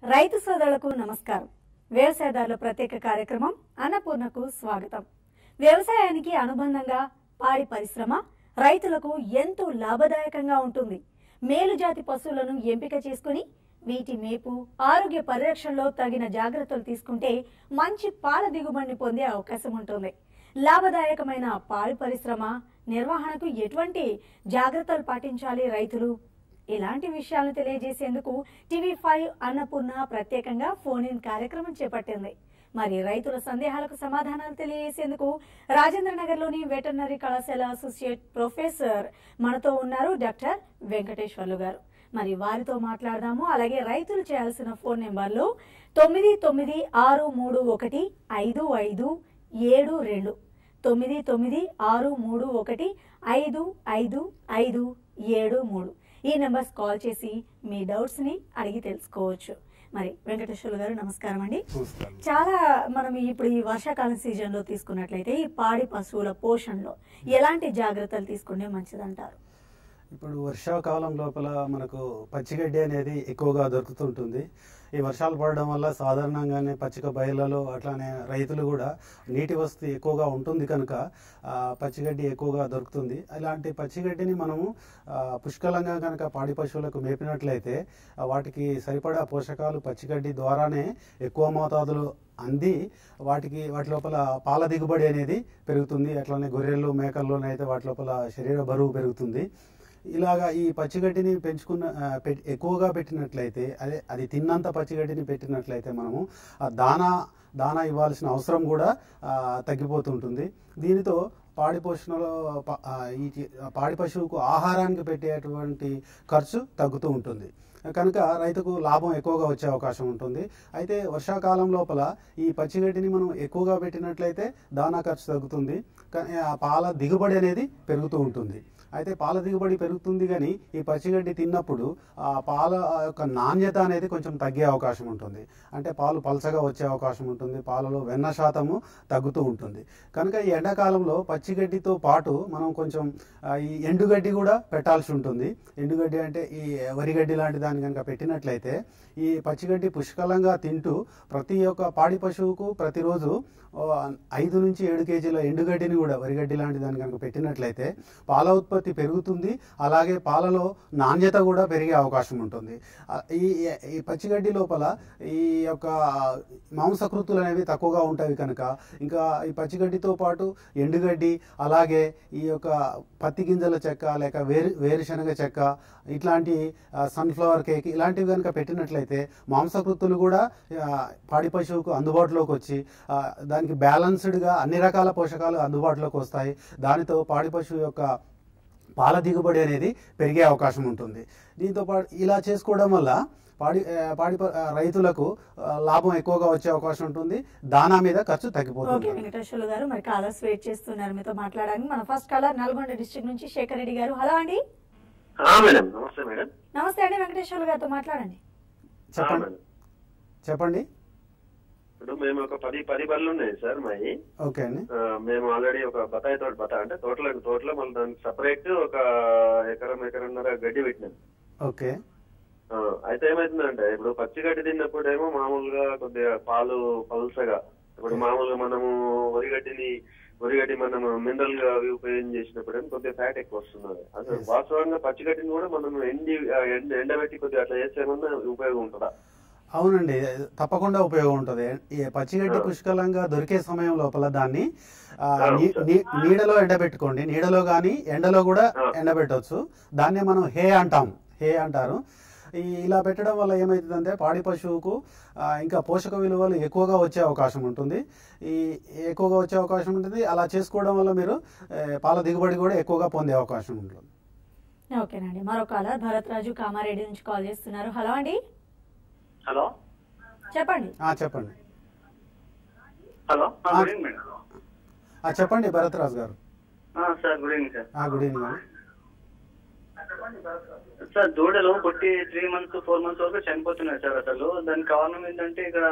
రైతు సోదరులకు నమస్కారం వ్యవసాయదారుల ప్రత్యేక కార్యక్రమం అన్నపూర్ణకు స్వాగతం వ్యవసాయానికి అనుబంధంగా పాడి పరిశ్రమ రైతులకు ఎంతో లాభదాయకంగా ఉంటుంది మేలు జాతి పశువులను ఎంపిక చేసుకుని వీటి మేపు ఆరోగ్య పరిరక్షణలో తగిన జాగ్రత్తలు తీసుకుంటే మంచి పాల దిగుబడిని పొందే అవకాశం ఉంటుంది లాభదాయకమైన పాడి పరిశ్రమ నిర్వహణకు ఎటువంటి జాగ్రత్తలు పాటించాలి రైతులు ఇలాంటి విషయాలను తెలియజేసేందుకు టీవీ ఫైవ్ అన్నపూర్ణ ప్రత్యేకంగా ఫోన్ ఇన్ కార్యక్రమం చేపట్టింది మరి రైతుల సందేహాలకు సమాధానాలు తెలియజేసేందుకు రాజేంద్ర నగర్ లోని వెటర్నరీ కళాశాల అసోసియేట్ ప్రొఫెసర్ మనతో ఉన్నారు డాక్టర్ వెంకటేశ్వర్లు గారు మరి వారితో మాట్లాడదాము అలాగే రైతులు చేయాల్సిన ఫోన్ నెంబర్లు తొమ్మిది తొమ్మిది ఆరు మూడు ఒకటి ఐదు ఐదు ఏడు రెండు తొమ్మిది తొమ్మిది ఆరు మూడు ఒకటి ఐదు ఐదు ఐదు ఏడు మూడు ఈ నెంబర్స్ కాల్ చేసి మీ డౌట్స్ ని అడిగి తెలుసుకోవచ్చు మరి వెంకటేశ్వర్లు గారు నమస్కారం అండి నమస్కారం చాలా మనం ఇప్పుడు ఈ వర్షాకాలం సీజన్ లో తీసుకున్నట్లయితే ఈ పాడి పశువుల పోషణలో ఎలాంటి జాగ్రత్తలు తీసుకుంటే మంచిదంటారు ఇప్పుడు వర్షాకాలం లోపల మనకు పచ్చిగడ్డి అనేది ఎక్కువగా దొరుకుతుంటుంది ఈ వర్షాలు పడడం వల్ల సాధారణంగానే పచ్చిక బయళ్ళలో అట్లానే రైతులు కూడా నీటి వసతి ఎక్కువగా ఉంటుంది కనుక ఆ, పచ్చిగడ్డి ఎక్కువగా దొరుకుతుంది అలాంటి పచ్చిగడ్డిని మనము ఆ, పుష్కలంగా కనుక పాడి పశువులకు మేపినట్లయితే ఆ, వాటికి సరిపడా పోషకాలు పచ్చిగడ్డి ద్వారానే ఎక్కువ మోతాదులో అంది వాటికి వాటి లోపల పాల దిగుబడి అనేది పెరుగుతుంది అట్లానే గొర్రెలు మేకల్లోనైతే వాటి లోపల శరీర బరువు పెరుగుతుంది ఇలాగా ఈ పచ్చిగడ్డిని పెంచుకున్న ఆ, పెట్- ఎక్కువగా పెట్టినట్లయితే అదే అది తిన్నంత పచ్చిగడ్డిని పెట్టినట్లయితే మనము ఆ దానా దానా ఇవ్వాల్సిన అవసరం కూడా ఆ, తగ్గిపోతుంటుంది దీనితో పాడి పోషణలో ప- ఆ, ఈ చి- పాడి పశువుకు ఆహారానికి పెట్టేటువంటి ఖర్చు తగ్గుతూ ఉంటుంది కనుక రైతుకు లాభం ఎక్కువగా వచ్చే అవకాశం ఉంటుంది అయితే వర్షాకాలం లోపల ఈ పచ్చిగడ్డిని మనం ఎక్కువగా పెట్టినట్లయితే దానా ఖర్చు తగ్గుతుంది కానీ ఆ పాల దిగుబడి అనేది పెరుగుతూ ఉంటుంది అయితే పాల దిగుబడి పెరుగుతుంది కానీ ఈ పచ్చిగడ్డి తిన్నప్పుడు ఆ పాల యొక్క నాణ్యత అనేది కొంచెం తగ్గే అవకాశం ఉంటుంది అంటే పాలు పలచగా వచ్చే అవకాశం ఉంటుంది పాలలో వెన్న శాతము తగ్గుతూ ఉంటుంది కనుక ఈ ఎండాకాలంలో పచ్చిగడ్డితో పాటు మనం కొంచెం ఆ, ఈ ఎండుగడ్డి కూడా పెట్టాల్సి ఉంటుంది ఎండుగడ్డి అంటే ఈ వరిగడ్డి లాంటి దాన్ని కనుక పెట్టినట్లయితే ఈ పచ్చిగడ్డి పుష్కలంగా తింటూ ప్రతి ఒక్క పాడి పశువుకు ప్రతిరోజు ఓ ఐదు నుంచి ఏడు కేజీల ఎండుగడ్డిని కూడా వరిగడ్డి లాంటి దాన్ని కనుక పెట్టినట్లయితే పాల ఉత్పత్తి పెరుగుతుంది అలాగే పాలలో నాణ్యత కూడా పెరిగే అవకాశం ఉంటుంది ఆ, ఈ ఈ పచ్చిగడ్డి లోపల ఈ యొక్క మాంసకృతులు అనేవి తక్కువగా ఉంటాయి కనుక ఇంకా ఈ పచ్చిగడ్డితో పాటు ఎండుగడ్డి అలాగే ఈ యొక్క పత్తి గింజల చెక్క లేక వేరు వేరుశనగ చెక్క ఇట్లాంటి సన్ఫ్లవర్ కేక్ ఇలాంటివి కనుక పెట్టినట్లయితే మాంసకృతులు కూడా ఆ, పాడి పశువుకు అందుబాటులోకి వచ్చి ఆ, దానికి బ్యాలన్స్డ్గా అన్ని రకాల పోషకాలు అందుబాటులోకి వస్తాయి దానితో పాడి పశువు యొక్క పాల దిగుబడి అనేది పెరిగే అవకాశం ఉంటుంది దీంతో పాటు ఇలా చేసుకోవడం వల్ల పాడి ఆ, పాడి ప- ఆ, రైతులకు ఆ, లాభం ఎక్కువగా వచ్చే అవకాశం ఉంటుంది దానా మీద ఖర్చు ఓకే తగ్గిపోతుంది వెంకటేశ్వర్లు గారు మరి కాలర్స్ వెయిట్ చేస్తున్నారు మీతో మాట్లాడడానికి మన ఫస్ట్ కాలర్ నల్గొండ డిస్ట్రిక్ట్ నుంచి శేఖర్ రెడ్డి గారు హలో అండి ఆ, మేడం నమస్తే మేడం నమస్తే అండి వెంకటేశ్వర్లు గారితో మాట్లాడండి ఆ, చెప్పండి మేడం. చెప్పండి ఇప్పుడు మేము ఒక పది పది బళ్ళు ఉన్నాయి సార్ మావి ఓకే అండి ఆ, మేము ఆల్రెడీ ఒక బతాయి తోట బతా అంటే తోటలో తోటలో మళ్ళీ దానికి సపరేట్ ఒక ఎకరం ఎకరన్నర గడ్డి పెట్టినాం ఓకే ఆ, అయితే ఏమైతుందంటే ఇప్పుడు పచ్చి గడ్డి తిన్నప్పుడు ఏమో మామూలుగా కొద్దిగా పాలు పల్సగా ఇప్పుడు మామూలుగా మనము వరిగడ్డిని వరిగడ్డి మనం మినరల్ గా అవి ఉపయోగం చేసినప్పుడు ఏమో కొద్దిగా ఫ్యాట్ ఎక్కువ వస్తున్నది అసలు Yes. వాస్తవంగా పచ్చి గడ్డిని కూడా మనం ఎండి ఆ, ఎండ ఎండబెట్టి కొద్దిగా అట్లా చేసేమన్నా ఉపయోగం ఉంటుందా అవునండి తప్పకుండా ఉపయోగం ఉంటుంది ఈ పచ్చిగడ్డి ఆ. పుష్కలంగా దొరికే సమయం లోపల దాన్ని ఆ, ఆ, నీ- సార్. నీ- నీడలో ఎండబెట్టుకోండి నీడలో కానీ ఎండలో కూడా ఆ. ఎండబెట్టవచ్చు దాన్ని మనం హే అంటాం హే అంటారు ఈ ఇలా పెట్టడం వల్ల ఏమవుతుందంటే పాడి పశువుకు ఆ, ఇంకా పోషక విలువలు ఎక్కువగా వచ్చే అవకాశం ఉంటుంది ఈ ఎక్కువగా వచ్చే అవకాశం ఉంటుంది అలా చేసుకోవడం వల్ల మీరు ఏ, పాల దిగుబడి కూడా ఎక్కువగా పొందే అవకాశం ఉంటుంది ఓకేనండి మరో కాలర్ భరత్ రాజు కామారెడ్డి నుంచి కాల్ చేస్తున్నారు హలో అండి హలో చెప్పండి ఆ, చెప్పండి హలో ఆ. గుడ్ ఈవినింగ్ మేడం ఆ, చెప్పండి భరత్రాజ్ గారు సార్ గుడ్ ఈవినింగ్ సార్ ఆ, గుడ్ ఈవినింగ్ అండి సార్ దూడలు పుట్టి త్రీ మంత్స్ ఫోర్ మంత్స్ వరకు చనిపోతున్నాయి సార్ అసలు దానికి కారణం ఏంటంటే ఇక్కడ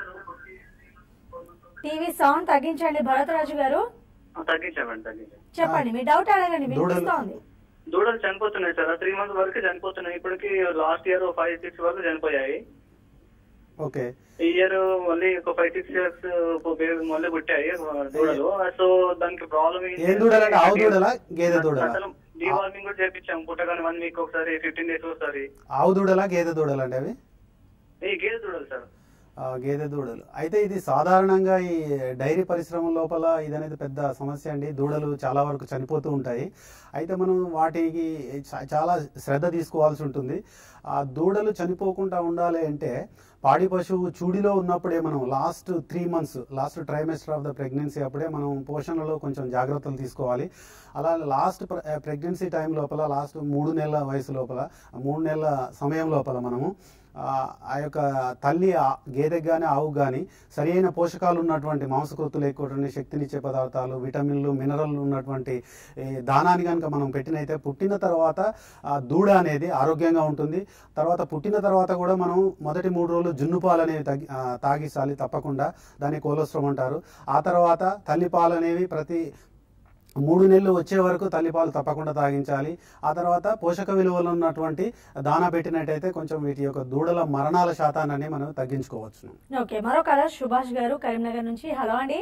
టీవీ సౌండ్ తగ్గించండి భరత్ రాజు గారు ఆ, తగ్గించామండి తగ్గించాం చెప్పండి మీ డౌట్ అడగండి దూడలు- వినిపిస్తా ఉంది దూడలు చనిపోతున్నాయి సార్ త్రీ మంత్స్ వరకు చనిపోతున్నాయి ఇప్పటికి లాస్ట్ ఇయర్ ఫైవ్ సిక్స్ వరకు చనిపోయాయి ఓకే ఈ ఇయర్ మళ్ళీ ఒక ఫైవ్ సిక్స్ ఇయర్స్ మళ్ళీ పుట్టాయి దూడలు సో దానికి ప్రాబ్లం ఏం దూడలంటే ఆవు దూడలా గేదె దూడలా అసలు డీవార్మింగ్ కూడా చేపించాం పుట్టగానే వన్ వీక్ ఒకసారి ఫిఫ్టీన్ డేస్ ఒకసారి ఆవు దూడలా గేదె దూడలా అండి అవి ఈ గేదె దూడలు సార్ ఆ, గేదె దూడలు అయితే ఇది సాధారణంగా ఈ డైరీ పరిశ్రమ లోపల ఇది అనేది పెద్ద సమస్య అండి దూడలు చాలా వరకు చనిపోతూ ఉంటాయి అయితే మనం వాటికి చా- చాలా శ్రద్ధ తీసుకోవాల్సి ఉంటుంది ఆ దూడలు చనిపోకుండా ఉండాలి అంటే పాడి పశువు చూడిలో ఉన్నప్పుడే మనం last three months last trimester of the pregnancy అప్పుడే మనం పోషణలో కొంచెం జాగ్రత్తలు తీసుకోవాలి అలా లాస్ట్ ప్రెగ్నెన్సీ టైం లోపల లాస్ట్ మూడు నెలల వయసు లోపల మూడు నెలల సమయం లోపల మనము ఆ ఆ యొక్క తల్లి ఆ గేదెకి కానీ ఆవుకు కానీ సరైన పోషకాలు ఉన్నటువంటి మాంసకృతులు ఎక్కువ శక్తినిచ్చే పదార్థాలు విటమిన్లు మినరల్ ఉన్నటువంటి ఈ దానాన్ని కనుక మనం పెట్టినైతే పుట్టిన తర్వాత ఆ దూడ అనేది ఆరోగ్యంగా ఉంటుంది తర్వాత పుట్టిన తర్వాత కూడా మనం మొదటి మూడు రోజులు జున్ను పాలు అనేవి తగ్గి ఆ, తాగించాలి తప్పకుండా దాన్ని కోలోస్ట్రమ్ అంటారు ఆ తర్వాత తల్లి పాలు అనేవి ప్రతి మూడు నెలలు వచ్చే వరకు తల్లిపాలు తప్పకుండా తాగించాలి ఆ తర్వాత పోషక విలువలు ఉన్నటువంటి దానా పెట్టినట్టయితే కొంచెం వీటి యొక్క దూడల మరణాల శాతాన్ని మనం తగ్గించుకోవచ్చు ఓకే మరో కలర్ సుభాష్ గారు కరీంనగర్ నుంచి హలో అండి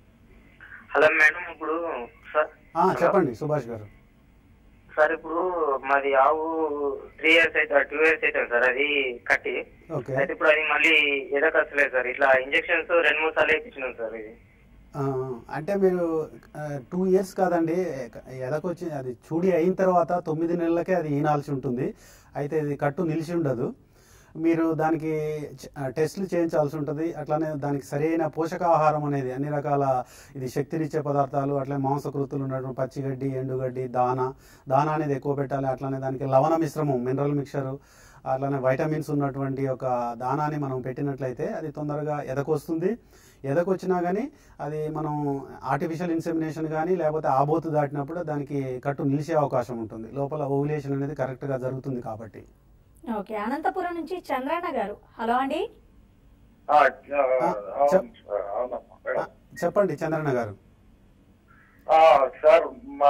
హలో మేడం ఇప్పుడు సార్ ఆ, చెప్పండి సుభాష్ గారు సార్ ఇప్పుడు మాది ఆవు త్రీ ఇయర్స్ అయితే టూ ఇయర్స్ అయితే సార్ అది కట్టి ఓకే అయితే ఇప్పుడు అది మళ్ళీ ఎదకొస్తలేదు సార్ ఇట్లా ఇంజెక్షన్స్ రెండు మూడు సార్లు వేయించినాం సార్ ఇది ఆ, అంటే మీరు టూ ఇయర్స్ కాదండి ఎదకొచ్చి అది చూడి అయిన తర్వాత తొమ్మిది నెలలకే అది ఈనాల్సి ఉంటుంది అయితే ఇది కట్టు నిలిచి ఉండదు మీరు దానికి చ- ఆ, టెస్టులు చేయించాల్సి ఉంటుంది అట్లానే దానికి సరైన పోషకాహారం అనేది అన్ని రకాల ఇది శక్తినిచ్చే పదార్థాలు అట్లనే మాంసకృతులు ఉన్నటువంటి పచ్చిగడ్డి ఎండుగడ్డి దానా దానా అనేది ఎక్కువ పెట్టాలి అట్లానే దానికి లవణ మిశ్రమం మినరల్ మిక్చరు అట్లానే వైటమిన్స్ ఉన్నటువంటి ఒక దానాన్ని మనం పెట్టినట్లయితే అది తొందరగా ఎదకొస్తుంది ఎదకొచ్చినా కానీ అది మనం ఆర్టిఫిషియల్ ఇన్సెమినేషన్ కానీ లేకపోతే ఆబోతు దాటినప్పుడు దానికి కట్టు నిలిచే అవకాశం ఉంటుంది లోపల ఓవులేషన్ అనేది కరెక్ట్గా జరుగుతుంది కాబట్టి ఓకే అనంతపురం నుంచి చంద్రన్న గారు హలో అండి ఆ, ఆ, అవును చెప్. సార్, అవునమ్మా, మేడం. ఆ, చెప్పండి చంద్రన్న గారు ఆ, సార్ మా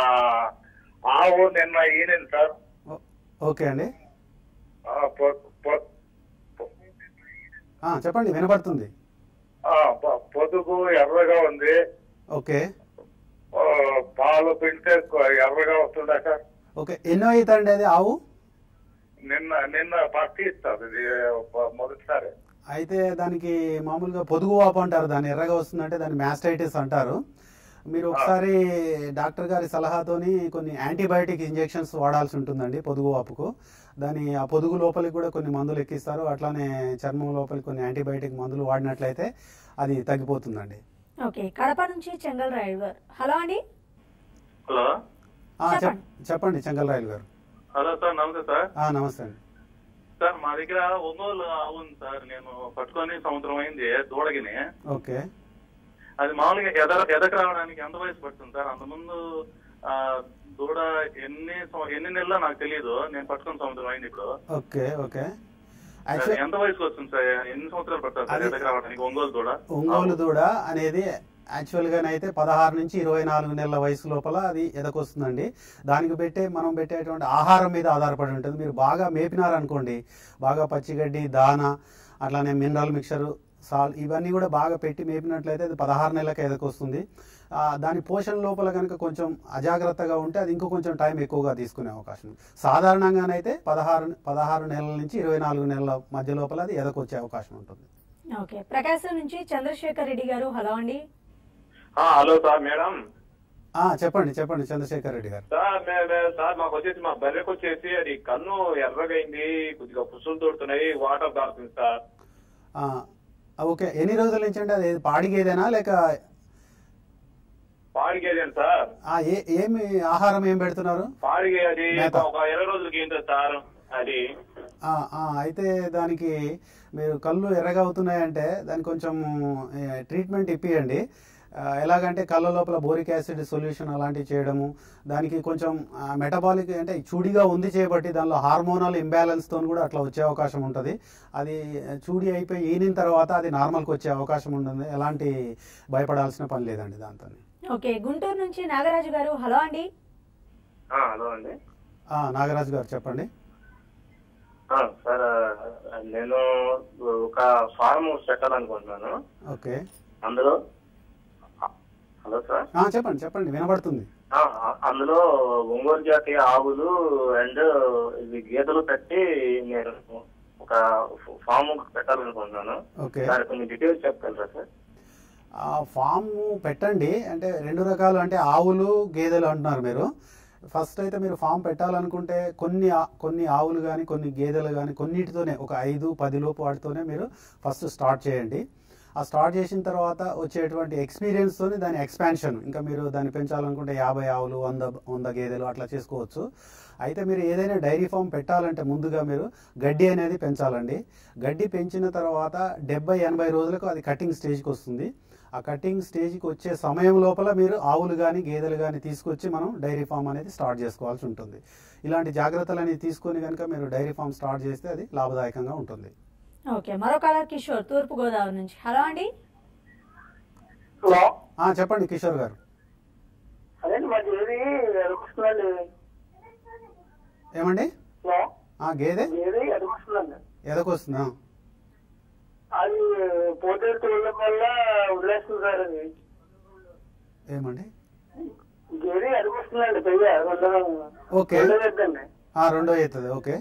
ఆవు నిన్న ఈనింది సార్ ఓ- ఓకే అండి ఆ, పొ- పొ- పొ- ఆ, చెప్పండి వినపడుతుంది ఆ, పొ- పొదుగు ఎర్రగా ఉంది ఓకే ఆ, పాలు పిండితే కొ- ఎర్రగా వస్తుందా సార్ ఓకే ఎన్నో అవుతాండి అది ఆవు నిన్న నిన్న ఫస్ట్ ఇస్తారు ఇది ప- మొదటిసారి అయితే దానికి మామూలుగా పొదుగు వాపు అంటారు దాన్ని ఎర్రగా వస్తుందంటే దాన్ని మ్యాస్టైటిస్ అంటారు మీరు ఒకసారి డాక్టర్ గారి సలహాతోని కొన్ని యాంటీబయాటిక్ ఇంజెక్షన్స్ వాడాల్సి ఉంటుందండి పొదుగు వాపుకు దాని ఆ పొదుగు లోపలికి కూడా కొన్ని మందులు ఎక్కిస్తారు అట్లానే చర్మం లోపలికి కొన్ని యాంటీబయాటిక్ మందులు వాడినట్లయితే అది తగ్గిపోతుందండి ఓకే కడప నుంచి చెంగల్ రాయుడు గారు హలో అండి హలో ఆ, చెప్ చెప్పండి. చెప్పండి చెంగల్రాయలు గారు హలో సార్ నమస్తే సార్ ఆ, నమస్తే అండి సార్ మా దగ్గర ఒంగోలు ఆవు ఉంది సార్ నేను పట్టుకొని సంవత్సరం అయింది దూడగిని ఓకే అది మామూలుగా ఎద ఎదకు రావడానికి ఎంత వయసు పడుతుంది సార్ అంతకుముందు ఆ, దూడ ఎన్ని సం- ఎన్ని నెలలు నాకు తెలియదు నేను పట్టుకున్న సంవత్సరం అయింది ఇప్పుడు ఓకే ఓకే అది యాక్చువల్ ఎంత వయసుకు వస్తుంది సార్ ఎన్ని సంవత్సరాలు పడుతుంది సార్ అది- ఎదకు రావడానికి ఒంగోలు దూడ ఒంగోలు దూడ అనేది యాక్చువల్గానైతే పదహారు నుంచి ఇరవై నాలుగు నెలల వయసు లోపల అది ఎదకొస్తుందండి దానికి పెట్టే మనం పెట్టేటువంటి ఆహారం మీద ఆధారపడి ఉంటుంది మీరు బాగా మేపినారనుకోండి బాగా పచ్చిగడ్డి దాన అట్లానే మినరల్ మిక్చరు సాల్ ఇవన్నీ కూడా బాగా పెట్టి మేపినట్లయితే అది పదహారు నెలలకు ఎదకొస్తుంది ఆ, దాని పోషణ లోపల కనుక కొంచెం అజాగ్రత్తగా ఉంటే అది ఇంకో కొంచెం టైం ఎక్కువగా తీసుకునే అవకాశం ఉంది సాధారణంగానైతే పదహారు పదహారు నెలల నుంచి ఇరవై నాలుగు నెలల మధ్య లోపల అది ఎదకొచ్చే అవకాశం ఉంటుంది ఓకే ప్రకాశం నుంచి చంద్రశేఖర్ రెడ్డి గారు హలో అండి హలో సార్ మేడం ఆ, చెప్పండి చెప్పండి చంద్రశేఖర్ రెడ్డి గారు సార్ మే- మే- సార్ మాకు వచ్చేసి మా బర్రెకు వచ్చేసి అది కన్ను ఎర్రగైంది కొద్దిగా పుసులు తోడుతున్నాయి వాటర్ దాడుతుంది సార్ ఆ, ఓకే ఎన్ని రోజుల నుంచి అంటే అది పాడిగేదేనా లేక పాడిగేదేం సార్ ఆ, ఏ ఏమి ఆహారం ఏం పెడుతున్నారు పాడిగే అది మేత. ఒక ఇరవై రోజులకి ఏంటో సార్ అది ఆ, ఆ, అయితే దానికి మీరు కళ్ళు ఎర్రగా అవుతున్నాయంటే దానికి కొంచెం ఏ, ట్రీట్మెంట్ ఇప్పియండి ఆ, ఎలాగంటే కళ్ళ లోపల బోరిక్ యాసిడ్ సొల్యూషన్ అలాంటివి చేయడము దానికి కొంచెం మెటబాలిక్ అంటే చూడిగా ఉంది చేయబట్టి దానిలో హార్మోనల్ ఇంబ్యాలెన్స్తో కూడా అట్లా వచ్చే అవకాశం ఉంటుంది అది చూడి అయిపోయి ఈనిన తర్వాత అది నార్మల్కి వచ్చే అవకాశం ఉంటుంది ఎలాంటి భయపడాల్సిన పని లేదండి దాంతో ఓకే గుంటూరు నుంచి నాగరాజు గారు హలో అండి హలో అండి నాగరాజు గారు చెప్పండి ఆ, సార్ నేను ఒక ఫార్మ్ పెట్టాలనుకుంటున్నాను ఓకే అందులో హలో సార్ ఆ, చెప్పండి చెప్పండి వినబడుతుంది ఆ, అందులో ఒంగోలు జాతి ఆవులు అండ్ ఇవి గేదెలు పెట్టి నేను ఒక ఫామ్ పెట్టాలనుకుంటున్నాను ఓకే దాని కొన్ని డీటెయిల్స్ చెప్పగలరా సార్ ఆ ఫామ్ పెట్టండి అంటే రెండు రకాలు అంటే ఆవులు గేదెలు అంటున్నారు మీరు ఫస్ట్ అయితే మీరు ఫామ్ పెట్టాలనుకుంటే కొన్ని ఆ- కొన్ని ఆవులు కానీ కొన్ని గేదెలు కానీ కొన్నిటితోనే ఒక ఐదు పది లోపు వాటితోనే మీరు ఫస్ట్ స్టార్ట్ చేయండి ఆ స్టార్ట్ చేసిన తర్వాత వచ్చేటువంటి ఎక్స్పీరియన్స్తోని దాని ఎక్స్పాన్షన్ ఇంకా మీరు దాన్ని పెంచాలనుకుంటే యాభై ఆవులు వంద వంద గేదెలు అట్లా చేసుకోవచ్చు అయితే మీరు ఏదైనా డైరీ ఫామ్ పెట్టాలంటే ముందుగా మీరు గడ్డి అనేది పెంచాలండి గడ్డి పెంచిన తర్వాత డెబ్బై ఎనభై రోజులకు అది కటింగ్ స్టేజ్కి వస్తుంది ఆ కటింగ్ స్టేజ్కి వచ్చే సమయం లోపల మీరు ఆవులు కానీ గేదెలు కానీ తీసుకొచ్చి మనం డైరీ ఫామ్ అనేది స్టార్ట్ చేసుకోవాల్సి ఉంటుంది ఇలాంటి జాగ్రత్తలు అనేది తీసుకొని కనుక మీరు డైరీ ఫామ్ స్టార్ట్ చేస్తే అది లాభదాయకంగా ఉంటుంది ఓకే మరో కాలర్ కిషోర్ తూర్పు గోదావరి నుంచి హలో అండి హలో ఆ, చెప్పండి కిషోర్ గారు అదే మాది ఏది ఎదుగుతుందండి ఏమండి హలో ఆ గేదె ఏది ఎదుగుతుందండి ఎదకొస్తుందా అది పోతే చూడడం వల్ల వదిలేస్తుంది సార్ అది ఏమండి గేది ఎదుగుతుందండి పెయ్య రెండో ఓకే. రెండో పెద్దండి ఆ, రెండో అవుతుంది ఓకే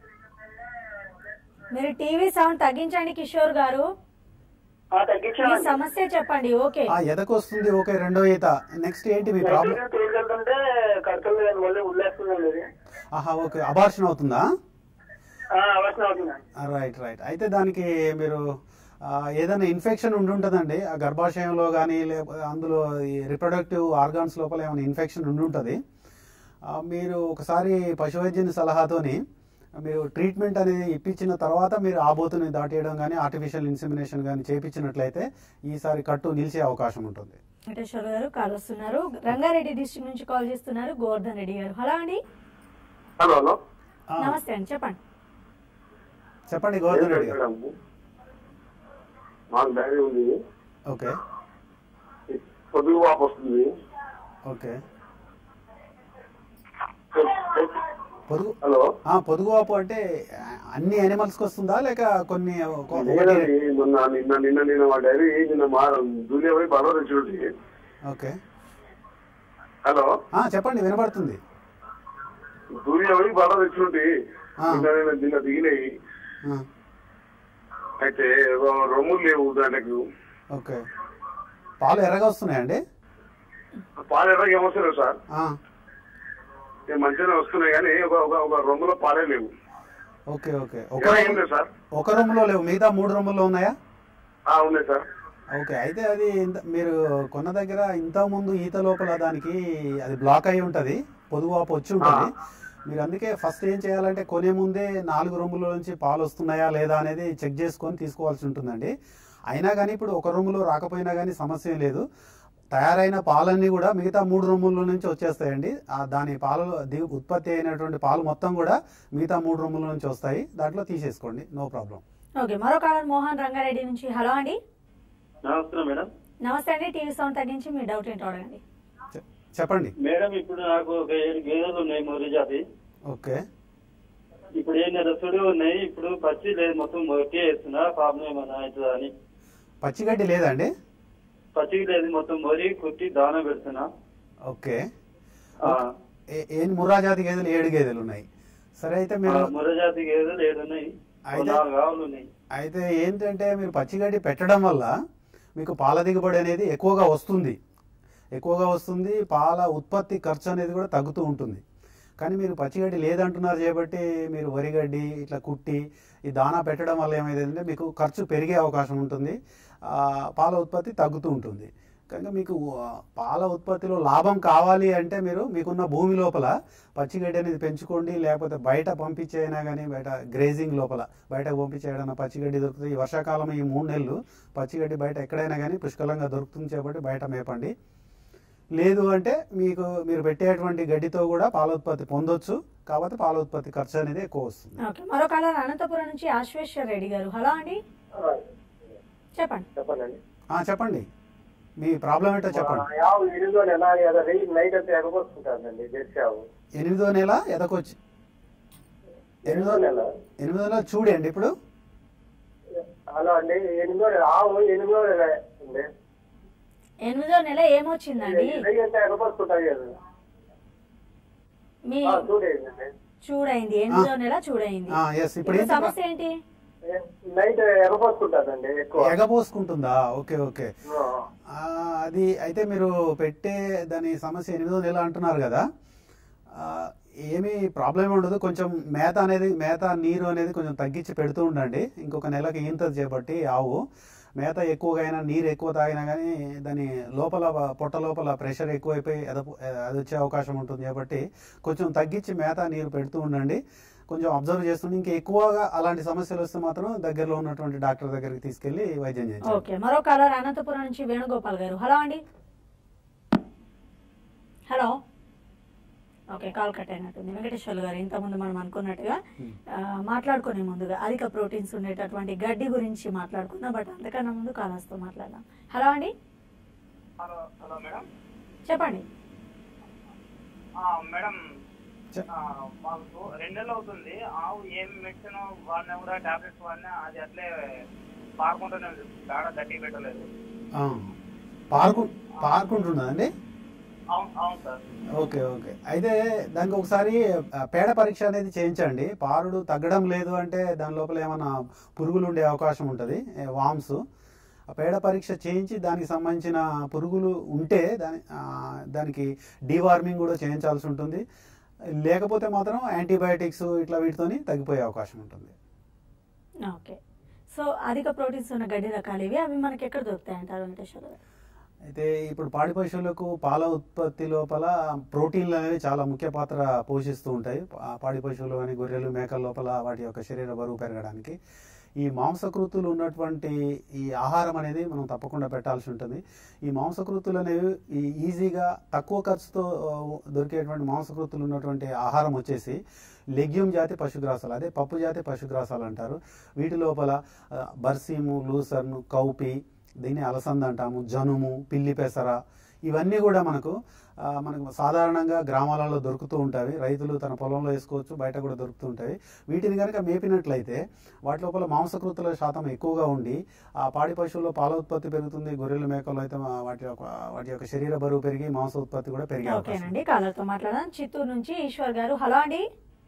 మీరు టీవీ సౌండ్ తగ్గించండి కిషోర్ గారు ఆ మీ తగ్గించామండి సమస్య చెప్పండి ఓకే ఆ ఎదకొస్తుంది ఓకే రెండో ఈత నెక్స్ట్ ఏంటి మీ ప్రాబ్లం తోడుకెళ్తుంటే కడతలు మళ్ళీ వదిలేస్తుందండి అది ఆహా ఓకే అబార్షన్ అవుతుందా ఆ, అవసరం అవుతుందండి రైట్ రైట్ అయితే దానికి మీరు ఆ, ఏదైనా ఇన్ఫెక్షన్ ఉండి ఉంటుందండి ఆ గర్భాశయంలో కానీ లేకపోతే అందులో ఈ రిప్రొడక్టివ్ ఆర్గాన్స్ లోపల ఏమైనా ఇన్ఫెక్షన్ ఉండి ఉంటుంది ఆ, మీరు ఒకసారి పశువైద్యుని సలహాతోని మీరు ట్రీట్మెంట్ అనేది ఇప్పించిన తర్వాత మీరు ఆబోతుని దాటేయడం కానీ ఆర్టిఫిషియల్ ఇన్సెమినేషన్ కానీ చేయించినట్లయితే ఈసారి కట్టు నిలిచే అవకాశం ఉంటుంది వెంకటేశ్వర గారు కాల్ వస్తున్నారు రంగారెడ్డి డిస్ట్రిక్ట్ నుంచి కాల్ చేస్తున్నారు గోవర్ధన్ రెడ్డి గారు హలో అండి హలో హలో ఆ, నమస్తే అండి చెప్పండి చెప్పండి గోవర్ధన్ రెడ్డి గారు మాకు డైరీ ఉంది ఓకే పొద్దుగు వాపు వస్తుంది ఓకే పొదుగు హలో ఆ, పొదుగువాపు అంటే ఆ, అన్ని యానిమల్స్కి వస్తుందా లేక కొన్ని ఒక- ఒకటి లేదండి మొన్న నిన్న నిన్న నిన్న మా డైరీ నిన్న మా దూలియా పోయి బలో తెచ్చుంది ఓకే హలో ఆ, చెప్పండి వినపడుతుంది దూలియా పోయి బలో తెచ్చుంటి ఆ. నిన్న నిన్న నిన్న దిగినాయి ఆ, అయితే ఏదో రొమ్ములు లేవు దానికి ఓకే పాలు ఎర్రగా వస్తున్నాయండి పాలు ఎర్రగా ఏమొస్తలేవు సార్ ఆ, ఏ మంచిగానే వస్తున్నాయి కానీ ఒక ఒక ఒక రొమ్ములో పాలే లేవు ఓకే ఓకే ఒక ఎర్ర ఏం లేదు సార్ ఒక రూమ్లో లేవు మిగతా మూడు రూముల్లో ఉన్నాయా ఆ, ఉన్నాయి సార్ ఓకే అయితే అది ఇంత- మీరు కొన్న దగ్గర ఇంతకుముందు ఈత లోపల దానికి అది బ్లాక్ అయి ఉంటుంది పొదుగువాపు వచ్చి ఉంటుంది మీరు అందుకే ఫస్ట్ ఏం చేయాలంటే కొనే ముందే నాలుగు రూముల నుంచి పాలు వస్తున్నాయా లేదా అనేది చెక్ చేసుకొని తీసుకోవాల్సి ఉంటుందండి అయినా కానీ ఇప్పుడు ఒక రూములో రాకపోయినా కానీ సమస్య ఏం లేదు తయారైన పాలన్నీ కూడా మిగతా మూడు రూముల నుంచి వచ్చేస్తాయండి ఆ దాని పాలు ది- ఉత్పత్తి అయినటువంటి పాలు మొత్తం కూడా మిగతా మూడు రూముల నుంచి వస్తాయి దాంట్లో తీసేసుకోండి నో ప్రాబ్లం ఓకే మరో కాలర్ మోహన్ రంగారెడ్డి నుంచి హలో అండి నమస్తే మేడం నమస్తే అండి టీవీ సౌండ్ తగ్గించి మీ డౌట్ ఏంటో అడగండి చె- చెప్పండి మేడం ఇప్పుడు నాకు ఒక ఏడు గేదెలు ఉన్నాయి మొదటి జాతి ఓకే ఇప్పుడు ఏం నెలసుడు ఉన్నాయి ఇప్పుడు పచ్చి లేదు మొత్తం మొక్కే వేస్తున్నా ప్రాబ్లం ఏమైనా అవుతుందా అని పచ్చిగడ్డి లేదండి పచ్చికి లేదు మొత్తం మొరి కుట్టి దాన పెడుతున్నా ఓకే ఆ, ఏ- ఏం ముర్రా జాతి గేదెలు ఏడు గేదెలు ఉన్నాయి సరే అయితే ఆ, మీరు మొర్ర జాతి గేదెలు ఏడు ఉన్నాయి ఓ అయితే- నాలుగు ఆవులు ఉన్నాయి అయితే ఏంటంటే మీరు పచ్చిగడ్డి పెట్టడం వల్ల మీకు పాల దిగుబడి అనేది ఎక్కువగా వస్తుంది ఎక్కువగా వస్తుంది పాల ఉత్పత్తి ఖర్చు అనేది కూడా తగ్గుతూ ఉంటుంది కానీ మీరు పచ్చిగడ్డి లేదంటున్నారు కాబట్టి మీరు వరిగడ్డి ఇట్లా కుట్టి ఈ దానా పెట్టడం వల్ల ఏమైందంటే మీకు ఖర్చు పెరిగే అవకాశం ఉంటుంది ఆ, పాల ఉత్పత్తి తగ్గుతూ ఉంటుంది కనుక మీకు ఆ, పాల ఉత్పత్తిలో లాభం కావాలి అంటే మీరు మీకున్న భూమి లోపల పచ్చిగడ్డి అనేది పెంచుకోండి లేకపోతే బయట పంపించేయనా కానీ బయట గ్రేజింగ్ లోపల బయట పంపించేయడన్నా పచ్చిగడ్డి దొరుకుతుంది ఈ వర్షాకాలం ఈ మూడు నెలలు పచ్చిగడ్డి బయట ఎక్కడైనా కానీ పుష్కలంగా దొరుకుతుంది కాబట్టి బయట మేపండి లేదు అంటే మీకు మీరు పెట్టేటువంటి గడ్డితో కూడా పాల ఉత్పత్తి పొందొచ్చు కాబట్టి పాల ఉత్పత్తి ఖర్చు అనేది ఎక్కువ వస్తుంది ఓకే మరో కాలర్ అనంతపురం నుంచి ఆశ్వేశ్వర్ రెడ్డి గారు హలో అండి చెప్పండి చెప్పండి ఆ, చెప్పండి మీ ప్రాబ్లం ఏంటో చెప్పండి యావు ఎనిమిదో నెల అది నైట్ అంతా ఎగబోతుంటారండి జెర్సావు ఎనిమిదో నెల ఎదకొచ్చి ఎనిమిదో నెల ఎనిమిదో నెల చూడండి ఇప్పుడు హలో అండి ఎనిమిదో నెల ఆవు ఎనిమిదో నెల అండి ఎనిమిదో నెల ఏమొచ్చిందండి నెయ్యి అంటే ఎగపోసుకుంటాయి కదా మీ ఆ, చూడేయండి చూడైంది ఎనిమిదో నెల చూడైంది ఆ, yes, ఇప్పుడు ఇప్పుడు ఏంటి సమస్య ఏంటి నైట్ ఎగపోసుకుంటాదండి ఎక్కువ ఎగపోసుకుంటుందా ఓకే ఓకే ఆ, ఆ, అది అయితే మీరు పెట్టే దాని సమస్య ఎనిమిదో నెల అంటున్నారు కదా ఆ, ఏమీ ప్రాబ్లం ఉండదు కొంచెం మేత అనేది మేత నీరు అనేది కొంచెం తగ్గించి పెడుతూ ఉండండి ఇంకొక నెలకి ఈంతది చేపట్టి ఆవు మేత ఎక్కువగా అయినా నీరు ఎక్కువ తాగినా కానీ దాని లోపల పొట్ట లోపల ప్రెషర్ ఎక్కువైపోయి ఎదపు అది వచ్చే అవకాశం ఉంటుంది కాబట్టి కొంచెం తగ్గించి మేత నీరు పెడుతూ ఉండండి కొంచెం అబ్జర్వ్ చేస్తుండే ఇంకా ఎక్కువగా అలాంటి సమస్యలు వస్తే మాత్రం దగ్గరలో ఉన్నటువంటి డాక్టర్ దగ్గరికి తీసుకెళ్లి వైద్యం చేయించాలి ఓకే మరో కాలర్ అనంతపురం నుంచి వేణుగోపాల్ గారు హలో అండి హలో ఓకే కాల్ కట్ అయినట్టుంది వెంకటేశ్వర్లు గారు ఇంతకుముందు మనం అనుకున్నట్టుగా ఆ, మాట్లాడుకునే ముందుగా అధిక ప్రోటీన్స్ ఉండేటటువంటి గడ్డి గురించి మాట్లాడుకుందాం బట్ అంతకన్నా ముందు కాలర్స్తో మాట్లాడదాం హలో అండి హలో హలో మేడం చెప్పండి ఆ, మేడం చె- ఆ, మాకు రెండు నెలలు అవుతుంది ఆవు ఏం మెడిసిన్ వాడినా కూడా టాబ్లెట్స్ వాడినా అది అట్లే పారుకుంటూనే ఉంది కాడ గట్టి పెట్టలేదు ఆ. పార్కు పార్కుంటున్నదండి అవును అవును సార్ ఓకే ఓకే అయితే దానికి ఒకసారి ఆ, పేడ పరీక్ష అనేది చేయించండి పారుడు తగ్గడం లేదు అంటే దాని లోపల ఏమైనా పురుగులు ఉండే అవకాశం ఉంటుంది వామ్స్ ఆ పేడ పరీక్ష చేయించి దానికి సంబంధించిన పురుగులు ఉంటే దాని ఆ, దానికి డీవార్మింగ్ కూడా చేయించాల్సి ఉంటుంది లేకపోతే మాత్రం యాంటీబయాటిక్స్ ఇట్లా వీటితోని తగ్గిపోయే అవకాశం ఉంటుంది ఓకే సో అధిక ప్రోటీన్స్ ఉన్న గడ్డి రకాలు ఇవి అవి మనకి ఎక్కడ దొరుకుతాయి అంటారు వెంకటేశ్వర్లు గారు అయితే ఇప్పుడు పాడి పశువులకు పాల ఉత్పత్తి లోపల ప్రోటీన్లు అనేవి చాలా ముఖ్య పాత్ర పోషిస్తూ ఉంటాయి పా- పాడి పశువులు కానీ గొర్రెలు మేకల లోపల వాటి యొక్క శరీర బరువు పెరగడానికి ఈ మాంసకృతులు ఉన్నటువంటి ఈ ఆహారం అనేది మనం తప్పకుండా పెట్టాల్సి ఉంటుంది ఈ మాంసకృతులు అనేవి ఈ ఈజీగా తక్కువ ఖర్చుతో ఆ, దొరికేటువంటి మాంసకృతులు ఉన్నటువంటి ఆహారం వచ్చేసి లెగ్యూమ్ జాతి పశుగ్రాసాలు అదే పప్పు జాతి పశుగ్రాసాలు అంటారు వీటి లోపల ఆ, బర్సీము లూసర్ను కౌపి దీన్ని అలసంద అంటాము జనుము పిల్లి పెసర ఇవన్నీ కూడా మనకు ఆ, మనకు సాధారణంగా గ్రామాలలో దొరుకుతూ ఉంటాయి రైతులు తన పొలంలో వేసుకోవచ్చు బయట కూడా దొరుకుతూ ఉంటాయి వీటిని కనుక మేపినట్లయితే వాటి లోపల మాంసకృతుల శాతం ఎక్కువగా ఉండి ఆ పాడి పశువుల్లో పాల ఉత్పత్తి పెరుగుతుంది గొర్రెల మేకలు అయితే మా- వాటి యొక్క వాటి యొక్క శరీర బరువు పెరిగి మాంస ఉత్పత్తి కూడా పెరిగే అవకాశం ఉంది. ఓకేనండి కాలర్తో మాట్లాడదాం చిత్తూరు నుంచి ఈశ్వర్ గారు హలో అండి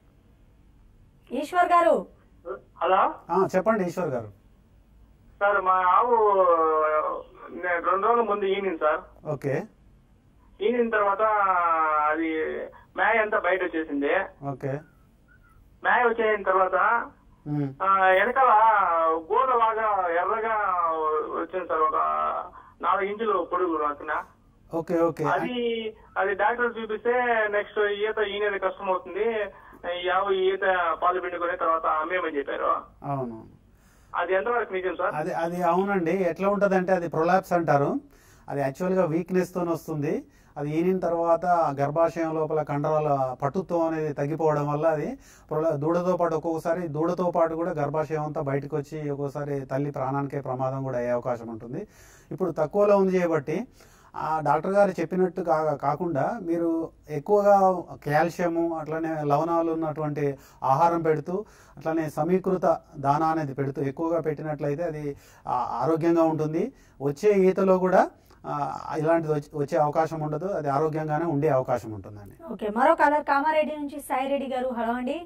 ఈశ్వర్ గారు హలో ఆ, చెప్పండి ఈశ్వర్ గారు సార్ మా ఆవు నేను రెండు రోజుల ముందు ఈనింది సార్ ఓకే ఈనిన తర్వాత అది మేయ అంతా బయట వచ్చేసింది ఓకే మేయ వచ్చేసిన తర్వాత ఉమ్, ఆ, వెనకాల గోడ లాగా ఎర్రగా వచ్చింది సార్ ఒక నాలుగు ఇంచులు పొడుగు రాసిన ఓకే ఓకే అది అది డాక్టర్ చూపిస్తే నెక్స్ట్ ఈత ఈనేది కష్టం అవుతుంది ఈ ఆవు ఈత పాలు పిండుకునే తర్వాత అమ్మేమని చెప్పారు అవును అది ఎంతవరకు నిజం సార్ అది అది అవునండి ఎట్లా ఉంటుంది అంటే అది ప్రొలాప్స్ అంటారు అది యాక్చువల్గా వీక్నెస్ తో వస్తుంది అది ఈనిన తర్వాత ఆ గర్భాశయం లోపల కండరాల పటుత్వం అనేది తగ్గిపోవడం వల్ల అది ప్రొలా దూడతో పాటు ఒక్కొక్కసారి దూడతో పాటు కూడా గర్భాశయం అంతా బయటకు వచ్చి ఒక్కోసారి తల్లి ప్రాణానికే ప్రమాదం కూడా అయ్యే అవకాశం ఉంటుంది ఇప్పుడు తక్కువలో ఉంది చేయబట్టి ఆ డాక్టర్ గారు చెప్పినట్టు కా కాకుండా మీరు ఎక్కువగా కాల్షియము అట్లనే లవణాలు ఉన్నటువంటి ఆహారం పెడుతూ అట్లనే సమీకృత దానా అనేది పెడుతూ ఎక్కువగా పెట్టినట్లయితే అది ఆ, ఆరోగ్యంగా ఉంటుంది వచ్చే ఈతలో కూడా ఆ, ఇలాంటిది వచ్చి- వచ్చే అవకాశం ఉండదు అది ఆరోగ్యంగానే ఉండే అవకాశం ఉంటుందండి ఓకే మరో కాలర్ కామారెడ్డి నుంచి సాయి రెడ్డి గారు హలో అండి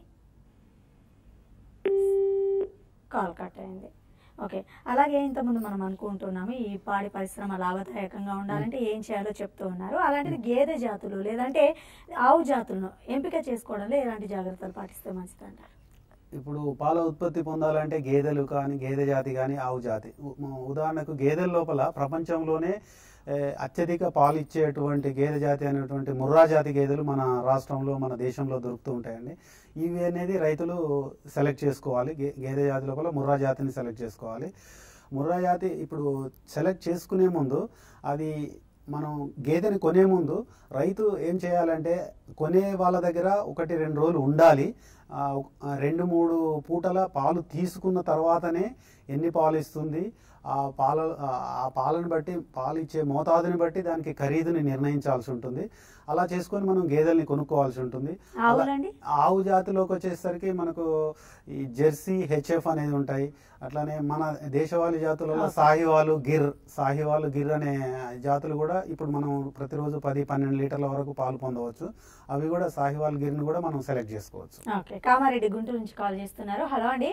కాల్ కట్ అయింది ఓకే అలాగే ఇంతకుముందు మనం అనుకుంటున్నాము ఈ పాడి పరిశ్రమ లాభదాయకంగా ఉండాలంటే ఏం చేయాలో చెప్తూ ఉన్నారు అలాంటిది గేదె జాతులు లేదంటే ఆవు జాతులను ఎంపిక చేసుకోవడంలో ఎలాంటి జాగ్రత్తలు పాటిస్తే మంచిది అంటారు ఇప్పుడు పాల ఉత్పత్తి పొందాలంటే గేదెలు కానీ గేదె జాతి కానీ ఆవు జాతి ఉ- మ- ఉదాహరణకు గేదెల లోపల ప్రపంచంలోనే ఏ, అత్యధిక పాలు ఇచ్చేటువంటి గేదె జాతి అనేటువంటి ముర్రా జాతి గేదెలు మన రాష్ట్రంలో మన దేశంలో దొరుకుతూ ఉంటాయండి ఇవి అనేది రైతులు సెలెక్ట్ చేసుకోవాలి గే- గేదె జాతి లోపల ముర్రా జాతిని సెలెక్ట్ చేసుకోవాలి ముర్రా జాతి ఇప్పుడు సెలెక్ట్ చేసుకునే ముందు అది మనం గేదెని కొనే ముందు రైతు ఏం చేయాలంటే కొనే వాళ్ళ దగ్గర ఒకటి రెండు రోజులు ఉండాలి ఆ, ఒక- ఆ, రెండు మూడు పూటల పాలు తీసుకున్న తర్వాతనే ఎన్ని పాలు ఇస్తుంది ఆ పాల ఆ ఆ పాలను బట్టి పాలు ఇచ్చే మోతాదుని బట్టి దానికి ఖరీదుని నిర్ణయించాల్సి ఉంటుంది అలా చేసుకొని మనం గేదెల్ని కొనుక్కోవాల్సి ఉంటుంది అలా- ఆవులండి ఆవు జాతిలోకి వచ్చేసరికి మనకు ఈ జెర్సీ హెచ్ఎఫ్ అనేది ఉంటాయి అట్లానే మన దేశవాళీ జాతులలో Okay. సాహివాలు గిర్ సాహివాలు గిర్ అనే జాతులు కూడా ఇప్పుడు మనం ప్రతిరోజు పది పన్నెండు లీటర్ల వరకు పాలు పొందవచ్చు అవి కూడా సాహివాల్ గిర్ని కూడా మనం సెలెక్ట్ చేసుకోవచ్చు ఓకే కామారెడ్డి గుంటూరు నుంచి కాల్ చేస్తున్నారు హలో అండి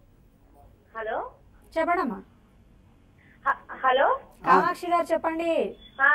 హలో చెప్పడమ్మా హ- హలో కామాక్షి గారు చెప్పండి ఆ,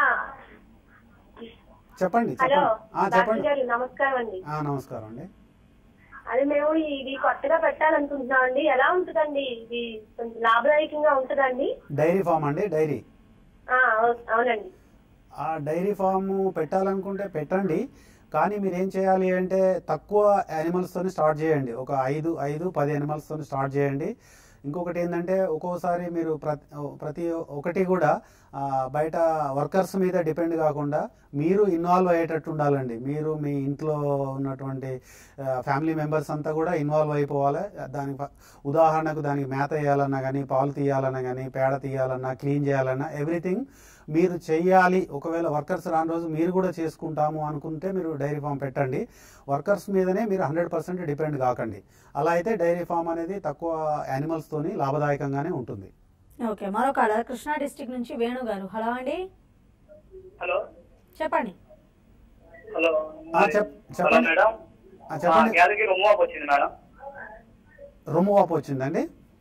చెప్పండి హలో చెప్పండి ఆ, డాక్టర్ చెప్పండి గారు నమస్కారం అండి ఆ, నమస్కారం అండి అది మేము ఇది కొత్తగా పెట్టాలనుకుంటున్నాం అండి ఎలా ఉంటుందండి ఇది కొంచెం లాభదాయకంగా ఉంటుందండి డైరీ ఫామ్ అండి డైరీ ఆ, అవు- అవునండి ఆ డైరీ ఫామ్ పెట్టాలనుకుంటే పెట్టండి కానీ మీరు ఏం చేయాలి అంటే తక్కువ యానిమల్స్తోని స్టార్ట్ చేయండి ఒక ఐదు ఐదు పది యానిమల్స్తోని స్టార్ట్ చేయండి ఇంకొకటి ఏంటంటే ఒక్కోసారి మీరు ప్రతి ప్రతి ఒకటి కూడా ఆ, బయట వర్కర్స్ మీద డిపెండ్ కాకుండా మీరు ఇన్వాల్వ్ అయ్యేటట్టు ఉండాలండి మీరు మీ ఇంట్లో ఉన్నటువంటి ఫ్యామిలీ మెంబర్స్ అంతా కూడా ఇన్వాల్వ్ అయిపోవాలి దానికి ప- ఉదాహరణకు దానికి మేత వేయాలన్నా కానీ పాలు తీయాలన్నా కానీ పేడ తీయాలన్నా క్లీన్ చేయాలన్నా ఎవ్రీథింగ్ మీరు చెయ్యాలి ఒకవేళ వర్కర్స్ రాని రోజు మీరు కూడా చేసుకుంటాము అనుకుంటే మీరు డైరీ ఫామ్ పెట్టండి వర్కర్స్ మీదనే మీరు హండ్రెడ్ పర్సెంట్ డిపెండ్ కాకండి అలా అయితే డైరీ ఫామ్ అనేది తక్కువ యానిమల్స్తోని లాభదాయకంగానే ఉంటుంది ఓకే మరో కాలర్ కృష్ణా డిస్టిక్ నుంచి వేణు గారు హలో అండి హలో చెప్పండి హలో ఆ, చెప్ హలో చెప్పండి మేడం ఆ, చెప్పండి యాదగిరి రొమ్మువాపు వచ్చింది మేడం రొమ్ము వాపు వచ్చిందండి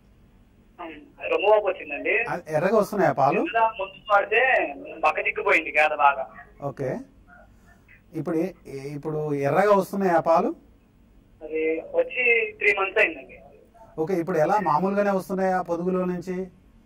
రొమ్మువాపు వచ్చిందండి అది ఎర్రగా వస్తున్నాయా పాలు కింద ముందు పడితే బక్క చిక్కిపోయింది గేద బాగా ఓకే ఇప్పుడు ఏ- ఏ- ఇప్పుడు ఎర్రగా వస్తున్నాయా పాలు అది వచ్చి త్రీ మంత్స్ అయిందండి ఓకే ఇప్పుడు ఎలా మామూలుగానే వస్తున్నాయా పొదుగులో నుంచి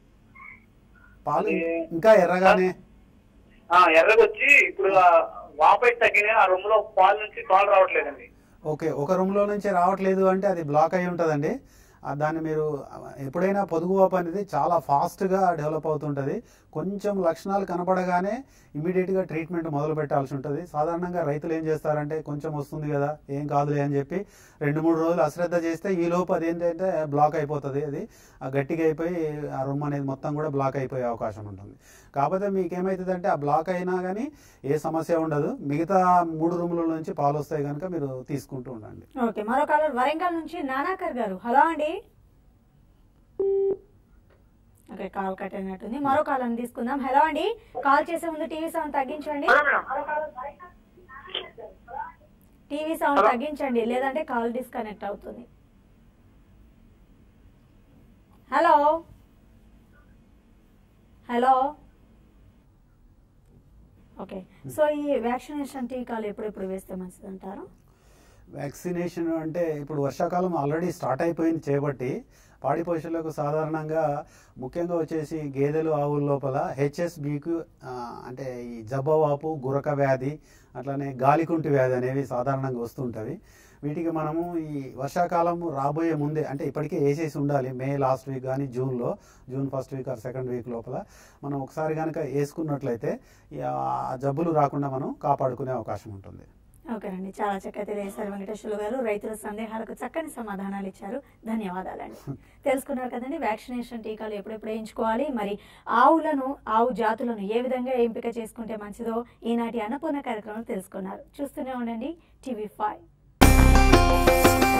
పాలు అది- ఇంకా ఎర్రగానే ఆ ఎర్రగా వచ్చి ఇప్పుడు ఆ వాపైట్ తగ్గినాయి ఆ రొమ్ములో పాలు నుంచి పాలు రావట్లేదండి ఓకే ఒక రూమ్లో నుంచి రావట్లేదు అంటే అది బ్లాక్ అయి ఉంటుందండి ఆ దాన్ని మీరు ఎప్పుడైనా పొదుగు వాపు అనేది చాలా ఫాస్ట్గా డెవలప్ అవుతుంటుంది కొంచెం లక్షణాలు కనపడగానే ఇమీడియట్గా ట్రీట్మెంట్ మొదలు పెట్టాల్సి ఉంటుంది సాధారణంగా రైతులు ఏం చేస్తారంటే కొంచెం వస్తుంది కదా ఏం కాదులే అని చెప్పి రెండు మూడు రోజులు అశ్రద్ధ చేస్తే ఈ లోపు అదేంటంటే బ్లాక్ అయిపోతుంది అది ఆ గట్టిగా అయిపోయి ఆ రూమ్ అనేది మొత్తం కూడా బ్లాక్ అయిపోయే అవకాశం ఉంటుంది కాకపోతే మీకు ఏమవుతుందంటే ఆ బ్లాక్ అయినా కానీ ఏ సమస్య ఉండదు మిగతా మూడు రూముల నుంచి పాలు వస్తాయి కనుక మీరు తీసుకుంటూ ఉండండి ఓకే మరో కాలర్ వరంగల్ నుంచి నానాకర్ గారు హలో అండి ఓకే కాల్ కట్ అయినట్టుంది మరో కాల్ అని తీసుకుందాం హలో అండి కాల్ చేసే ముందు టీవీ సౌండ్ తగ్గించండి టీవీ సౌండ్ తగ్గించండి లేదంటే కాల్ డిస్కనెక్ట్ అవుతుంది హలో హలో ఓకే సో ఈ వ్యాక్సినేషన్ టీకాలు ఎప్పుడెప్పుడు వేస్తే మంచిది అంటారు వ్యాక్సినేషన్ అంటే ఇప్పుడు వర్షాకాలం ఆల్రెడీ స్టార్ట్ అయిపోయింది చేపట్టి పాడి పశువులకు సాధారణంగా ముఖ్యంగా వచ్చేసి గేదెలు ఆవుల లోపల హెచ్ఎస్బికు అంటే ఈ జబ్బవాపు గురక వ్యాధి అట్లానే గాలికుంటి వ్యాధి అనేవి సాధారణంగా వస్తుంటవి వీటికి మనము ఈ వర్షాకాలం రాబోయే ముందే అంటే ఇప్పటికే వేసేసి ఉండాలి మే లాస్ట్ వీక్ కానీ జూన్లో June first week or second week లోపల మనం ఒకసారి కనుక వేసుకున్నట్లయితే ఈ ఆ జబ్బులు రాకుండా మనం కాపాడుకునే అవకాశం ఉంటుంది ఓకేనండి చాలా చక్కగా తెలియజేశారు వెంకటేశ్వర్లు గారు రైతుల సందేహాలకు చక్కని సమాధానాలు ఇచ్చారు ధన్యవాదాలండి తెలుసుకున్నారు కదండి వ్యాక్సినేషన్ టీకాలు ఎప్పుడెప్పుడు వేయించుకోవాలి మరి ఆవులను ఆవు జాతులను ఏ విధంగా ఎంపిక చేసుకుంటే మంచిదో ఈనాటి అన్నపూర్ణ కార్యక్రమం తెలుసుకున్నారు చూస్తూనే ఉండండి టీవీ ఫైవ్